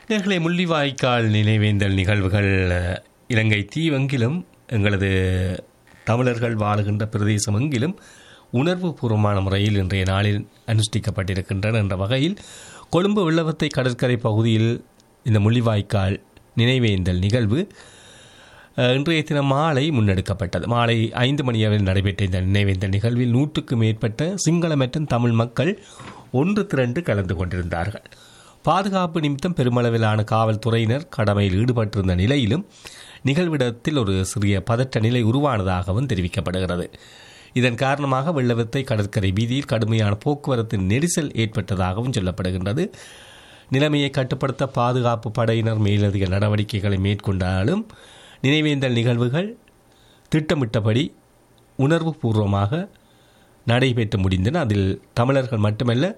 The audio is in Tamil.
நேர்களை முள்ளிவாய்க்கால் நினைவேந்தல் நிகழ்வுகள் அஹ், இலங்கை தீவெங்கிலும் எங்களது தமிழர்கள் வாழுகின்ற பிரதேசம் எங்கிலும் உணர்வு பூர்வமான முறையில் இன்றைய நாளில் அனுஷ்டிக்கப்பட்டிருக்கின்றன என்ற வகையில் கொழும்பு வெள்ளவத்தை கடற்கரை பகுதியில் இந்த முள்ளிவாய்க்கால் நினைவேந்தல் நிகழ்வு அஹ், இன்றைய தினம் மாலை முன்னெடுக்கப்பட்டது மாலை ஐந்து மணி அளவில் நடைபெற்ற இந்த நினைவேந்தல் நிகழ்வில் நூற்றுக்கும் மேற்பட்ட சிங்கள மற்றும் தமிழ் மக்கள் ஒன்று திரண்டு கலந்து கொண்டிருந்தார்கள் பாதுகாப்பு நிமித்தம் பெருமளவிலான காவல்துறையினர் கடமையில் ஈடுபட்டிருந்த நிலையிலும் நிகழ்விடத்தில் ஒரு சிறிய பதற்ற நிலை உருவானதாகவும் தெரிவிக்கப்படுகிறது இதன் காரணமாக வெள்ளவத்தை கடற்கரை வீதியில் கடுமையான போக்குவரத்து நெரிசல் ஏற்பட்டதாகவும் சொல்லப்படுகின்றது நிலைமையை கட்டுப்படுத்த பாதுகாப்பு படையினர் மேலதிக நடவடிக்கைகளை மேற்கொண்டாலும் நினைவேந்தல் நிகழ்வுகள் திட்டமிட்டபடி உணர்வுபூர்வமாக நடைபெற்று முடிந்தன அதில் தமிழர்கள் மட்டுமல்ல